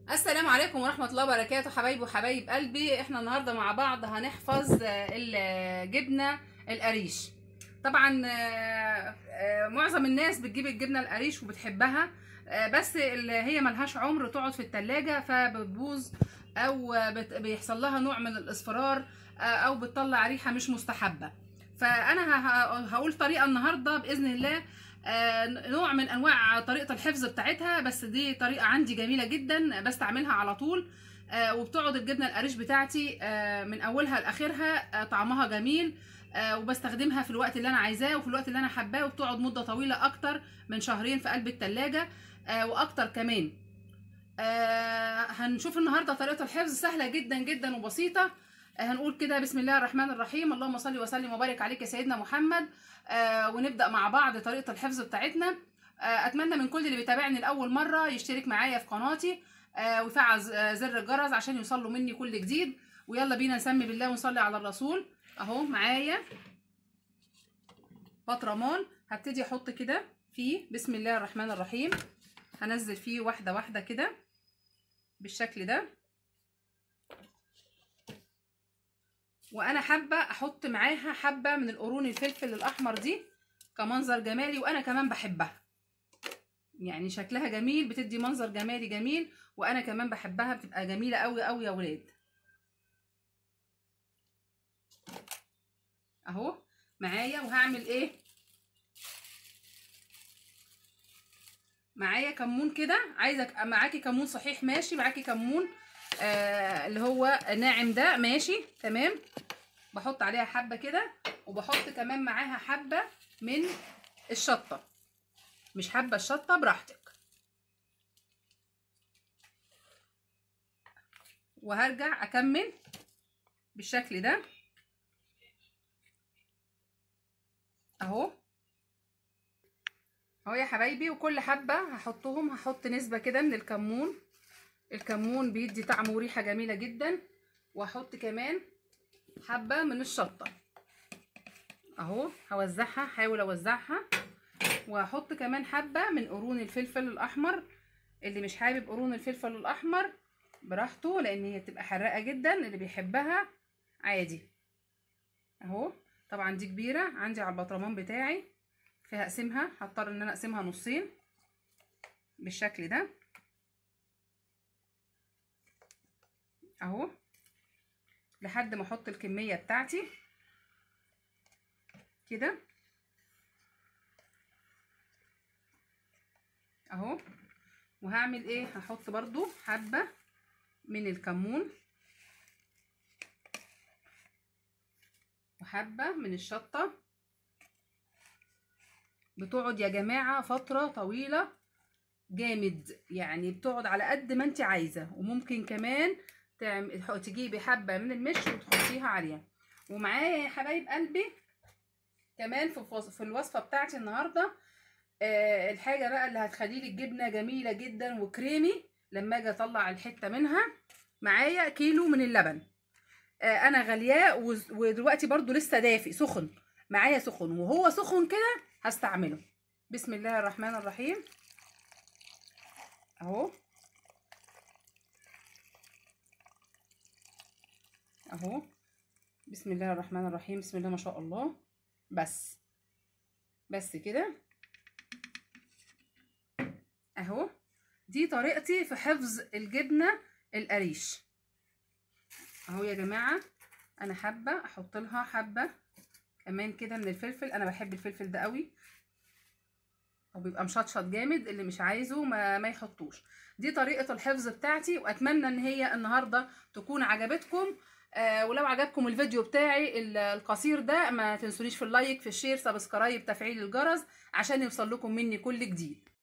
السلام عليكم ورحمة الله وبركاته حبايبي وحبايب قلبي احنا النهاردة مع بعض هنحفظ آه، الجبنة القريش طبعا آه، آه، معظم الناس بتجيب الجبنة القريش وبتحبها آه، بس اللي هي ملهاش عمر تقعد في التلاجة فبتبوظ او بت- بيحصل لها نوع من الاصفرار آه، او بتطلع ريحة مش مستحبة فانا ه- ه- هقول طريقة النهاردة باذن الله آه، نوع من انواع طريقه الحفظ بتاعتها بس دي طريقه عندي جميله جدا بستعملها على طول آه، وبتقعد الجبنه القريش بتاعتي آه، من اولها لاخرها آه، طعمها جميل آه، وبستخدمها في الوقت اللي انا عايزاه وفي الوقت اللي انا حباه وبتقعد مده طويله اكتر من شهرين في قلب التلاجة آه، واكتر كمان آه، هنشوف النهارده طريقه الحفظ سهله جدا جدا وبسيطه آه، هنقول كده بسم الله الرحمن الرحيم اللهم صل وسلم وبارك عليك يا سيدنا محمد آه، ونبدا مع بعض طريقه الحفظ بتاعتنا آه، اتمنى من كل اللي بيتابعني لاول مره يشترك معايا في قناتي آه، ويفعل ز- آه، زر الجرس عشان يوصله مني كل جديد ويلا بينا نسمي بالله ونصلي على الرسول اهو معايا بطرمان هبتدي احط كده فيه بسم الله الرحمن الرحيم هنزل فيه واحده واحده كده بالشكل ده وانا حابه احط معاها حبه من القرون الفلفل الاحمر دي كمنظر جمالي وانا كمان بحبها يعني شكلها جميل بتدي منظر جمالي جميل وانا كمان بحبها بتبقى جميله قوي قوي يا ولاد اهو معايا وهعمل ايه معايا كمون كده عايزه معاكي كمون صحيح ماشي معاكي كمون آه اللي هو ناعم ده ماشي تمام بحط عليها حبه كده وبحط كمان معاها حبه من الشطه مش حابه الشطه براحتك وهرجع اكمل بالشكل ده اهو اهو يا حبايبي وكل حبه هحطهم هحط نسبه كده من الكمون الكمون بيدي طعم وريحه جميله جدا واحط كمان حبه من الشطه اهو هوزعها هحاول اوزعها وهحط كمان حبه من قرون الفلفل الاحمر اللي مش حابب قرون الفلفل الاحمر براحته لان هي بتبقى حراقه جدا اللي بيحبها عادي اهو طبعا دي كبيره عندي على البطرمان بتاعي فهقسمها هضطر ان انا اقسمها نصين بالشكل ده اهو لحد ما احط الكميه بتاعتي كده اهو وهعمل ايه هحط برضو حبه من الكمون وحبه من الشطه بتقعد يا جماعه فتره طويله جامد يعني بتقعد على قد ما انت عايزه وممكن كمان تعمل تجيبي حبه من المش وتحطيها عليها ومعايا يا حبايب قلبي كمان في الوص- في الوصفه بتاعتي النهارده آه الحاجه بقى اللي هتخلي لي الجبنه جميله جدا وكريمي لما اجي اطلع الحته منها معايا كيلو من اللبن آه انا غلياه وز- ودلوقتي برضو لسه دافي سخن معايا سخن وهو سخن كده هستعمله بسم الله الرحمن الرحيم اهو اهو بسم الله الرحمن الرحيم بسم الله ما شاء الله بس بس كده اهو دي طريقتي في حفظ الجبنه القريش اهو يا جماعه انا حابه احط لها حبه كمان كده من الفلفل انا بحب الفلفل ده قوي وبيبقى مشطشط جامد اللي مش عايزه ما, ما يحطوش دي طريقه الحفظ بتاعتي واتمنى ان هي النهارده تكون عجبتكم آه ولو عجبكم الفيديو بتاعي ال- القصير ده ما تنسونيش في اللايك في الشير سبسكرايب تفعيل الجرس عشان يوصل لكم مني كل جديد